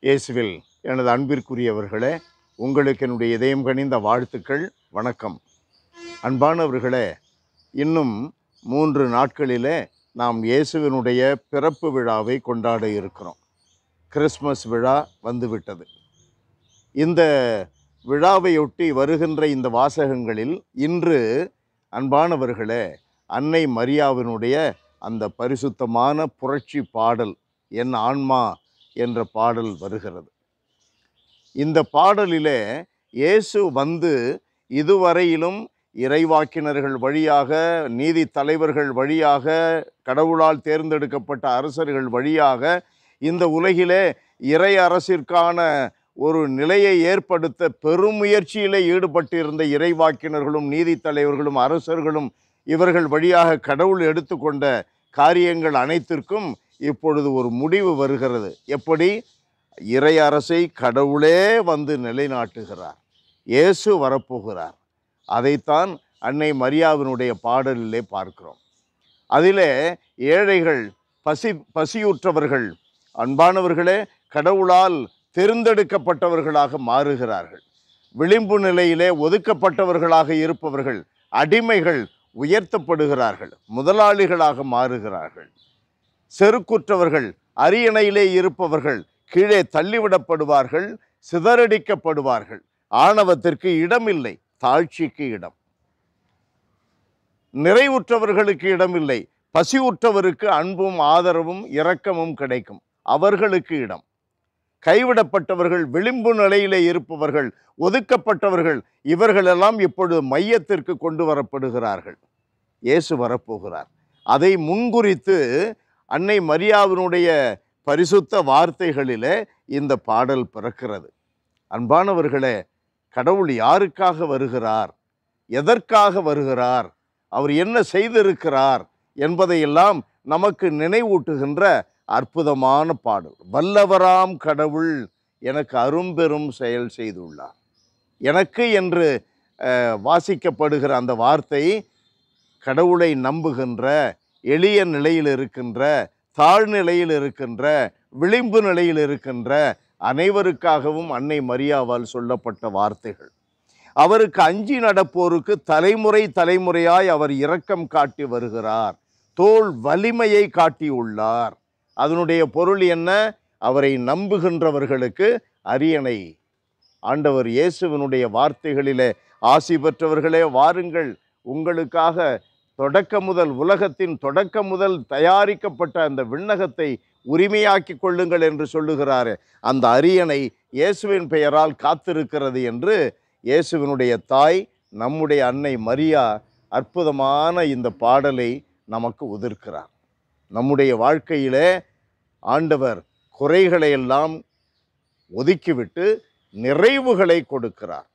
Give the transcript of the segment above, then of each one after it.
இயேசுவில் எனது அன்பிற்குரியவர்களே உங்களுக்கு என்னுடைய இதயம் கனிந்த வாழ்த்துக்கள் வணக்கம் அன்பானவர்களே இன்னும் மூன்று நாட்களிலே நாம் இயேசுவினுடைய பிறப்பு விழாவை கொண்டாட இருக்கிறோம் கிறிஸ்மஸ் விழா வந்துவிட்டது இந்த விழாவையொட்டி வருகின்ற இந்த வாசகங்களில் இன்று அன்பானவர்களே அன்னை மரியாவினுடைய அந்த பரிசுத்தமான புரட்சி பாடல் என் ஆன்மா என்ற பாடல் வருகிறது இந்த பாடலிலே இயேசு வந்து இதுவரையிலும் இறைவாக்கினர்கள் வழியாக நீதி தலைவர்கள் வழியாக கடவுளால் தேர்ந்தெடுக்கப்பட்ட அரசர்கள் வழியாக இந்த உலகிலே இறை அரசிற்கான ஒரு நிலையை ஏற்படுத்த பெரும் முயற்சியிலே ஈடுபட்டிருந்த இறைவாக்கினர்களும் நீதி தலைவர்களும் அரசர்களும் இவர்கள் வழியாக கடவுள் எடுத்துக்கொண்ட காரியங்கள் அனைத்திற்கும் இப்பொழுது ஒரு முடிவு வருகிறது எப்படி இறை அரசை கடவுளே வந்து நிலைநாட்டுகிறார் இயேசு வரப்போகிறார் அதைத்தான் அன்னை மரியாவினுடைய பாடலிலே பார்க்கிறோம் அதிலே ஏழைகள் பசி பசியுற்றவர்கள் அன்பானவர்களே கடவுளால் தேர்ந்தெடுக்கப்பட்டவர்களாக மாறுகிறார்கள் விளிம்பு நிலையிலே ஒதுக்கப்பட்டவர்களாக இருப்பவர்கள் அடிமைகள் உயர்த்தப்படுகிறார்கள் முதலாளிகளாக மாறுகிறார்கள் செருக்குற்றவர்கள் அரியணையிலே இருப்பவர்கள் கீழே தள்ளிவிடப்படுவார்கள் சிதறடிக்கப்படுவார்கள் ஆணவத்திற்கு இடமில்லை தாழ்ச்சிக்கு இடம் நிறைவுற்றவர்களுக்கு இடமில்லை பசியுற்றவருக்கு அன்பும் ஆதரவும் இரக்கமும் கிடைக்கும் அவர்களுக்கு இடம் கைவிடப்பட்டவர்கள் விளிம்பு நிலையிலே இருப்பவர்கள் ஒதுக்கப்பட்டவர்கள் இவர்களெல்லாம் இப்பொழுது மையத்திற்கு கொண்டு வரப்படுகிறார்கள் இயேசு வரப்போகிறார் அதை முன்குறித்து அன்னை மரியாவினுடைய பரிசுத்த வார்த்தைகளிலே இந்த பாடல் பிறக்கிறது அன்பானவர்களே கடவுள் யாருக்காக வருகிறார் எதற்காக வருகிறார் அவர் என்ன செய்திருக்கிறார் என்பதையெல்லாம் நமக்கு நினைவூட்டுகின்ற அற்புதமான பாடல் வல்லவராம் கடவுள் எனக்கு அரும்பெரும் செயல் செய்துள்ளார் எனக்கு என்று அஹ், வாசிக்கப்படுகிற அந்த வார்த்தை கடவுளை நம்புகின்ற எளிய நிலையில் இருக்கின்ற தாழ்நிலையில் இருக்கின்ற விளிம்பு நிலையில் இருக்கின்ற அனைவருக்காகவும் அன்னை மரியாவால் சொல்லப்பட்ட வார்த்தைகள் அவருக்கு அஞ்சி நடப்போருக்கு தலைமுறை தலைமுறையாய் அவர் இரக்கம் காட்டி வருகிறார் தோல் வலிமையை காட்டியுள்ளார் அதனுடைய பொருள் என்ன அவரை நம்புகின்றவர்களுக்கு அரியணை ஆண்டவர் இயேசுவினுடைய வார்த்தைகளிலே ஆசி பெற்றவர்களே வாருங்கள் உங்களுக்காக தொடக்க முதல் உலகத்தின் தொடக்க முதல் தயாரிக்கப்பட்ட அந்த விண்ணகத்தை உரிமையாக்கி கொள்ளுங்கள் என்று சொல்லுகிறார் அந்த அரியணை இயேசுவின் பெயரால் காத்திருக்கிறது என்று இயேசுவினுடைய தாய் நம்முடைய அன்னை மரியா அற்புதமான இந்த பாடலை நமக்கு உதிர்க்கிறார் நம்முடைய வாழ்க்கையிலே ஆண்டவர் குறைகளை எல்லாம் ஒதுக்கிவிட்டு நிறைவுகளை கொடுக்கிறார்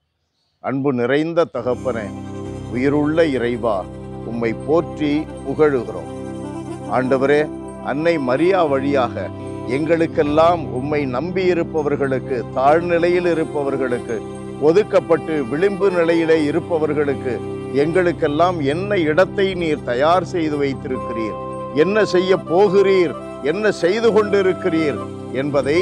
அன்பு நிறைந்த தகப்பனே உயிருள்ள இறைவா உம்மை போற்றி புகழுகிறோம் ஆண்டவரே அன்னை மரியா வழியாக எங்களுக்கெல்லாம் உம்மை நம்பியிருப்பவர்களுக்கு தாழ்நிலையில் இருப்பவர்களுக்கு ஒதுக்கப்பட்டு விளிம்பு நிலையிலே இருப்பவர்களுக்கு எங்களுக்கெல்லாம் என்ன இடத்தை நீர் தயார் செய்து வைத்திருக்கிறீர் என்ன செய்ய போகிறீர் என்ன செய்து கொண்டிருக்கிறீர் என்பதை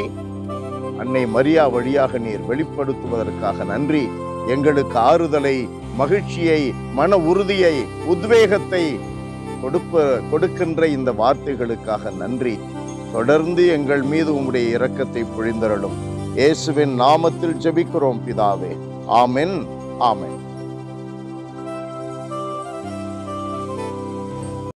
அன்னை மரியா வழியாக நீர் வெளிப்படுத்துவதற்காக நன்றி எங்களுக்கு ஆறுதலை மகிழ்ச்சியை மன உறுதியை உத்வேகத்தை கொடுப்ப கொடுக்கின்ற இந்த வார்த்தைகளுக்காக நன்றி தொடர்ந்து எங்கள் மீது உம்முடைய இரக்கத்தை பொழிந்தருளும் இயேசுவின் நாமத்தில் ஜெபிக்கிறோம் பிதாவே ஆமென் ஆமென்